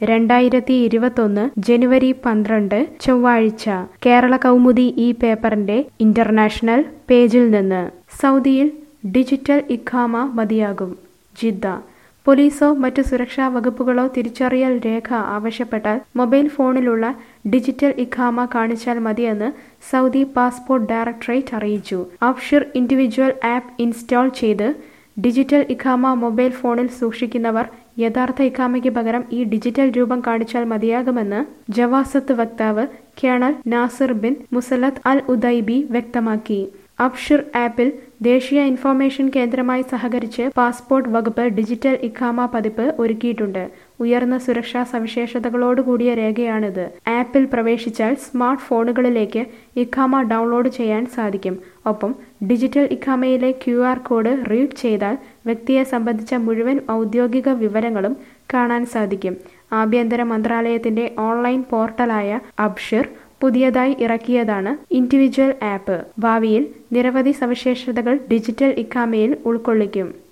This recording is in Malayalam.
രണ്ടായിരത്തി ഇരുപത്തൊന്ന് ജനുവരി പന്ത്രണ്ട് ചൊവ്വാഴ്ച കേരള കൗമുദി ഈ പേപ്പറിന്റെ ഇന്റർനാഷണൽ പേജിൽ നിന്ന് സൗദിയിൽ ഡിജിറ്റൽ ഇഖാമ മതിയാകും ജിദ്ദ പോലീസോ മറ്റു സുരക്ഷാ വകുപ്പുകളോ തിരിച്ചറിയൽ രേഖ ആവശ്യപ്പെട്ടാൽ മൊബൈൽ ഫോണിലുള്ള ഡിജിറ്റൽ ഇഖാമ കാണിച്ചാൽ മതിയെന്ന് സൗദി പാസ്പോർട്ട് ഡയറക്ടറേറ്റ് അറിയിച്ചു അഫ്ഷിർ ഇൻഡിവിജ്വൽ ആപ്പ് ഇൻസ്റ്റാൾ ചെയ്ത് ഡിജിറ്റൽ ഇഖാമ മൊബൈൽ ഫോണിൽ സൂക്ഷിക്കുന്നവർ യഥാർത്ഥ ഇഖാമയ്ക്ക് പകരം ഈ ഡിജിറ്റൽ രൂപം കാണിച്ചാൽ മതിയാകുമെന്ന് ജവാസത്ത് വക്താവ് colonel Nasir bin Musallat al Otaibi വ്യക്തമാക്കി അബ്ഷിർ ആപ്പിൽ ദേശീയ ഇൻഫർമേഷൻ കേന്ദ്രമായി സഹകരിച്ച് പാസ്പോർട്ട് വകുപ്പ് ഡിജിറ്റൽ ഇഖാമ പതിപ്പ് ഒരുക്കിയിട്ടുണ്ട് ഉയർന്ന സുരക്ഷാ സവിശേഷതകളോടുകൂടിയ രേഖയാണിത് ആപ്പിൽ പ്രവേശിച്ചാൽ സ്മാർട്ട് ഫോണുകളിലേക്ക് ഇഖാമ ഡൗൺലോഡ് ചെയ്യാൻ സാധിക്കും ഒപ്പം ഡിജിറ്റൽ ഇഖാമയിലെ ക്യു ആർ കോഡ് റീഡ് ചെയ്താൽ വ്യക്തിയെ സംബന്ധിച്ച മുഴുവൻ ഔദ്യോഗിക വിവരങ്ങളും കാണാൻ സാധിക്കും ആഭ്യന്തര മന്ത്രാലയത്തിന്റെ ഓൺലൈൻ പോർട്ടലായ അബ്ഷിർ പുതിയതായി ഇറക്കിയതാണ് ഇൻഡിവിജ്വൽ ആപ്പ് ഭാവിയിൽ നിരവധി സവിശേഷതകൾ ഡിജിറ്റൽ ഇഖാമയിൽ ഉൾക്കൊള്ളിക്കും